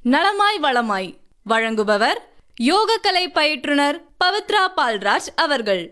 நலமாய் வளமாய் வழங்குபவர் யோகக்கலை பயிற்றுனர் பவித்ரா பால்ராஜ் அவர்கள்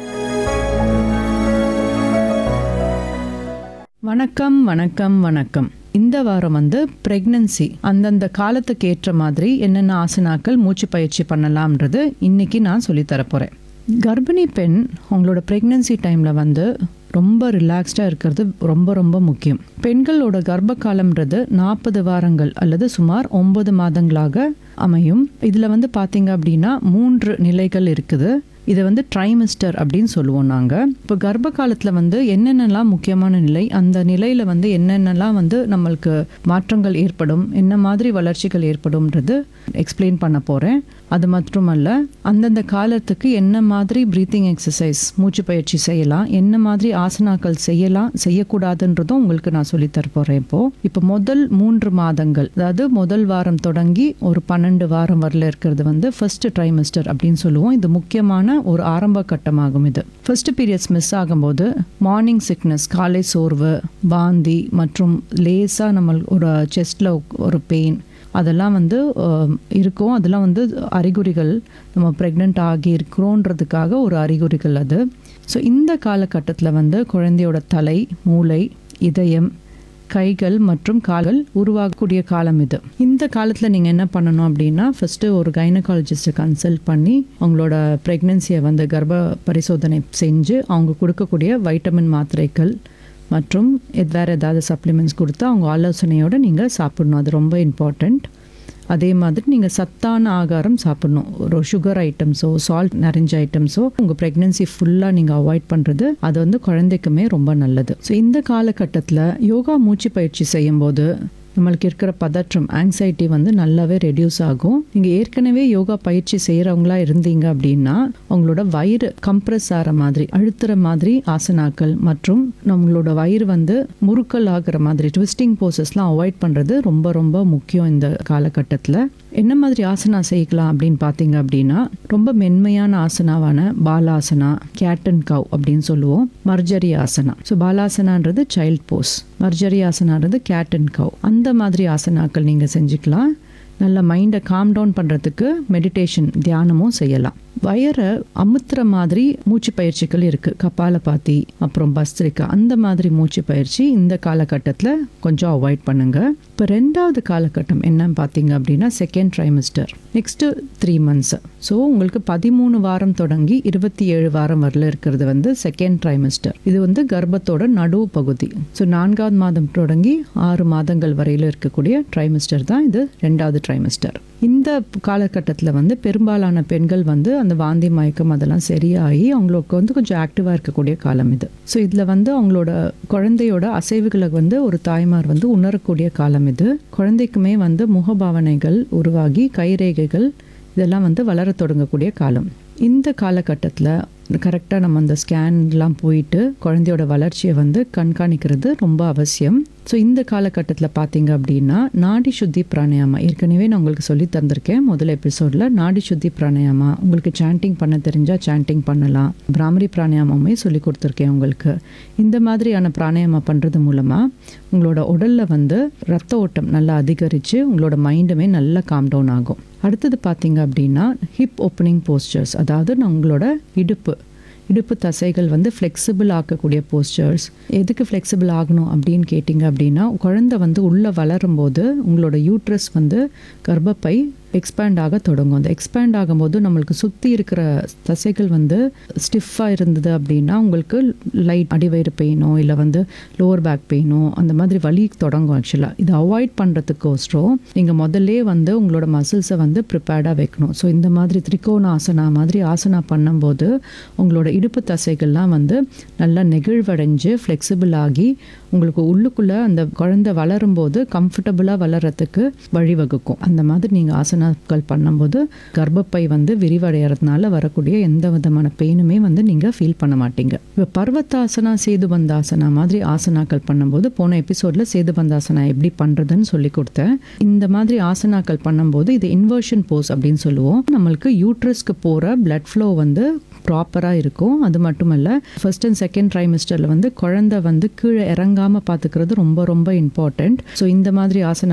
வணக்கம் வணக்கம் வணக்கம் இந்த வாரம் வந்து பிரெக்னன்சி அந்தந்த காலத்துக்கு ஏற்ற மாதிரி என்னென்ன ஆசனாக்கள் மூச்சு பயிற்சி பண்ணலாம்ன்றது இன்னைக்கு நான் சொல்லித் தரப் போறேன் கர்ப்பிணி பெண் அவங்களோட பிரெக்னன்சி டைமில் வந்து ரொம்ப ரிலாக்ஸ்டாக இருக்கிறது ரொம்ப ரொம்ப முக்கியம் பெண்களோட கர்ப்ப காலம்ன்றது நாற்பது வாரங்கள் அல்லது சுமார் ஒன்பது மாதங்களாக அமையும் இதில் வந்து பார்த்தீங்க அப்படின்னா மூன்று நிலைகள் இருக்குது இதை வந்து ட்ரைமிஸ்டர் அப்படின்னு சொல்லுவோம் நாங்கள் இப்போ கர்ப்ப காலத்தில் வந்து என்னென்னலாம் முக்கியமான நிலை அந்த நிலையில் வந்து என்னென்னலாம் வந்து நம்மளுக்கு மாற்றங்கள் ஏற்படும் என்ன மாதிரி வளர்ச்சிகள் ஏற்படும்ன்றது எக்ஸ்பிளைன் பண்ண போகிறேன் அது மட்டுமல்ல அந்தந்த காலத்துக்கு என்ன மாதிரி ப்ரீத்திங் எக்ஸசைஸ் மூச்சு பயிற்சி செய்யலாம் என்ன மாதிரி ஆசனாக்கள் செய்யலாம் செய்யக்கூடாதுன்றதும் உங்களுக்கு நான் சொல்லித் தர போகிறேன் இப்போது இப்போ முதல் மூன்று மாதங்கள் அதாவது முதல் வாரம் தொடங்கி ஒரு பன்னெண்டு வாரம் வரல இருக்கிறது வந்து ஃபர்ஸ்ட் ட்ரைமிஸ்டர் அப்படின்னு சொல்லுவோம் இது முக்கியமான ஒரு ஆரம்ப கட்டமாகும் இது ஃபர்ஸ்ட் பீரியட்ஸ் மிஸ் ஆகும்போது மார்னிங் சிக்னஸ் காலை சோர்வு வாந்தி மற்றும் லேசாக நம்ம ஒரு செஸ்டில் ஒரு பெயின் அதெல்லாம் வந்து அஹ், இருக்கும் அதெல்லாம் வந்து அறிகுறிகள் நம்ம ப்ரெக்னென்ட் ஆகி இருக்கிறோன்றதுக்காக ஒரு அறிகுறிகள் அது ஸோ இந்த காலகட்டத்தில் வந்து குழந்தையோட தலை மூளை இதயம் கைகள் மற்றும் கால்கள் உருவாகக்கூடிய காலம் இது இந்த காலத்தில் நீங்கள் என்ன பண்ணணும் அப்படின்னா ஃபஸ்ட்டு ஒரு கைனகாலஜிஸ்ட்டை கன்சல்ட் பண்ணி அவங்களோட ப்ரெக்னென்சியை வந்து கர்ப்ப பரிசோதனை செஞ்சு அவங்க கொடுக்கக்கூடிய வைட்டமின் மாத்திரைகள் மற்றும் எத் வேறு ஏதாவது சப்ளிமெண்ட்ஸ் கொடுத்து அவங்க ஆலோசனையோடு நீங்கள் சாப்பிடணும் அது ரொம்ப இம்பார்ட்டண்ட் அதே மாதிரி நீங்கள் சத்தான ஆகாரம் சாப்பிடணும் ஒரு சுகர் ஐட்டம்ஸோ சால்ட் நிறைஞ்ச ஐட்டம்ஸோ உங்கள் ப்ரெக்னென்சி ஃபுல்லாக நீங்கள் அவாய்ட் பண்ணுறது அது வந்து குழந்தைக்குமே ரொம்ப நல்லது ஸோ இந்த காலகட்டத்தில் யோகா மூச்சு பயிற்சி செய்யும்போது நம்மளுக்கு இருக்கிற பதற்றம் ஆங்ஸைட்டி வந்து நல்லாவே ரெடியூஸ் ஆகும் நீங்கள் ஏற்கனவே யோகா பயிற்சி செய்கிறவங்களா இருந்தீங்க அப்படின்னா உங்களோட வயிறு கம்ப்ரெஸ் ஆகிற மாதிரி அழுத்துற மாதிரி ஆசனாக்கள் மற்றும் நம்மளோட வயிறு வந்து முறுக்கல் ஆகிற மாதிரி ட்விஸ்டிங் போசஸ்லாம் அவாய்ட் பண்ணுறது ரொம்ப ரொம்ப முக்கியம் இந்த காலகட்டத்தில் என்ன மாதிரி ஆசனா செய்யலாம் அப்படின்னு பார்த்தீங்க அப்படின்னா ரொம்ப மென்மையான ஆசனாவான பாலாசனா கேட் அண்ட் கவ் அப்படின்னு சொல்லுவோம் மர்ஜரி ஆசனா ஸோ பாலாசனான்றது சைல்ட் போஸ் மர்ஜரி ஆசனான்றது கேட் அண்ட் கவ் அந்த மாதிரி ஆசனாக்கள் நீங்கள் செஞ்சுக்கலாம் நல்ல மைண்டை காம் டவுன் பண்ணுறதுக்கு மெடிடேஷன் தியானமும் செய்யலாம் வயரை அமுத்துற மாதிரி மூச்சு பயிற்சிகள் இருக்குது கபாலபாத்தி அப்புறம் பஸ்திரிக்கா அந்த மாதிரி மூச்சு பயிற்சி இந்த காலகட்டத்தில் கொஞ்சம் அவாய்ட் பண்ணுங்க இப்போ ரெண்டாவது காலகட்டம் என்னன்னு பார்த்தீங்க அப்படின்னா second trimester next three months so உங்களுக்கு பதிமூணு வாரம் தொடங்கி இருபத்தி ஏழு வாரம் வரல இருக்கிறது வந்து செகண்ட் ட்ரைமிஸ்டர் இது வந்து கர்ப்பத்தோட நடுவு பகுதி ஸோ நான்காவது மாதம் தொடங்கி ஆறு மாதங்கள் வரையில இருக்கக்கூடிய ட்ரைமிஸ்டர் தான் இது ரெண்டாவது ட்ரைமிஸ்டர் இந்த காலகட்டத்தில் வந்து பெரும்பாலான பெண்கள் வந்து அந்த வாந்தி மயக்கம் அதெல்லாம் சரியாகி அவங்களுக்கு வந்து கொஞ்சம் ஆக்டிவாக இருக்கக்கூடிய காலம் இது ஸோ இதில் வந்து அவங்களோட குழந்தையோட அசைவுகளை வந்து ஒரு தாய்மார் வந்து உணரக்கூடிய காலம் இது குழந்தைக்குமே வந்து முகபாவனைகள் உருவாகி கைரேகைகள் இதெல்லாம் வந்து வளரத் தொடங்கக்கூடிய காலம் இந்த காலகட்டத்தில் கரெக்டாக நம்ம அந்த ஸ்கேன்லாம் போயிட்டு குழந்தையோட வளர்ச்சியை வந்து கண்காணிக்கிறது ரொம்ப அவசியம் ஸோ இந்த காலகட்டத்தில் பார்த்தீங்க அப்படின்னா நாடி சுத்தி பிராணாயாமா ஏற்கனவே நான் உங்களுக்கு சொல்லி தந்திருக்கேன் முதல் எபிசோடில் நாடி சுத்தி பிராணாயாமா உங்களுக்கு சாண்டிங் பண்ண தெரிஞ்சால் சாண்டிங் பண்ணலாம் பிராமரி பிராணாயாமமே சொல்லி கொடுத்துருக்கேன் உங்களுக்கு இந்த மாதிரியான பிராணாயாமா பண்ணுறது மூலமாக உங்களோட உடலில் வந்து ரத்த ஓட்டம் நல்லா அதிகரித்து உங்களோட மைண்டுமே நல்லா காம் டவுன் ஆகும் அடுத்தது பார்த்தீங்க அப்படின்னா ஹிப் ஓப்பனிங் போஸ்டர்ஸ் அதாவது நான் உங்களோட இடுப்பு இடுப்பு தசைகள் வந்து ஃப்ளெக்சிபிள் ஆக்கக்கூடிய போஸ்டர்ஸ் எதுக்கு ஃப்ளெக்சிபிள் ஆகணும் அப்படின்னு கேட்டிங்க அப்படின்னா குழந்தை வந்து உள்ளே வளரும்போது உங்களோட யூட்ரஸ் வந்து கர்ப்பப்பை எக்ஸ்பேண்ட் ஆக தொடங்கும் அந்த எக்ஸ்பேண்ட் ஆகும்போது நம்மளுக்கு சுற்றி இருக்கிற தசைகள் வந்து ஸ்டிஃபாக இருந்தது அப்படின்னா உங்களுக்கு லைட் அடிவயிறு பெயினோ இல்லை வந்து லோவர் பேக் பெயினோ அந்த மாதிரி வலி தொடங்கும் ஆக்சுவலாக இதை அவாய்ட் பண்ணுறதுக்கோசரம் நீங்கள் முதல்லே வந்து உங்களோட மசில்ஸை வந்து ப்ரிப்பேர்டாக வைக்கணும் ஸோ இந்த மாதிரி திரிகோண ஆசனா மாதிரி ஆசனா பண்ணும்போது உங்களோட இடுப்பு தசைகள்லாம் வந்து நல்லா நெகிழ்வடைஞ்சு ஃப்ளெக்சிபிள் ஆகி உங்களுக்கு உள்ளுக்குள்ளே அந்த குழந்தை வளரும்போது கம்ஃபர்டபுளாக வளர்கிறதுக்கு வழிவகுக்கும் அந்த மாதிரி நீங்கள் ஆசனாக்கள் பண்ணும்போது கர்ப்பப்பை வந்து விரிவடைகிறதுனால வரக்கூடிய எந்த விதமான பெயினுமே வந்து நீங்கள் ஃபீல் பண்ண மாட்டீங்க இப்போ பர்வத்தாசனா சேதுபந்தாசனா மாதிரி ஆசனாக்கள் பண்ணும்போது போன எபிசோடில் சேதுபந்தாசனா எப்படி பண்ணுறதுன்னு சொல்லி கொடுத்தேன் இந்த மாதிரி ஆசனாக்கள் பண்ணும்போது இது இன்வர்ஷன் போஸ் அப்படின்னு சொல்லுவோம் நம்மளுக்கு யூட்ரஸ்க்கு போகிற blood flow வந்து ப்ராப்பராக இருக்கும் அது மட்டும் இல்லை ஃபர்ஸ்ட் அண்ட் செகண்ட் ட்ரைமிஸ்டரில் வந்து குழந்தை வந்து கீழே இறங்காமல் பார்த்துக்கிறது ரொம்ப ரொம்ப இம்பார்ட்டண்ட் ஸோ இந்த மாதிரி ஆசனா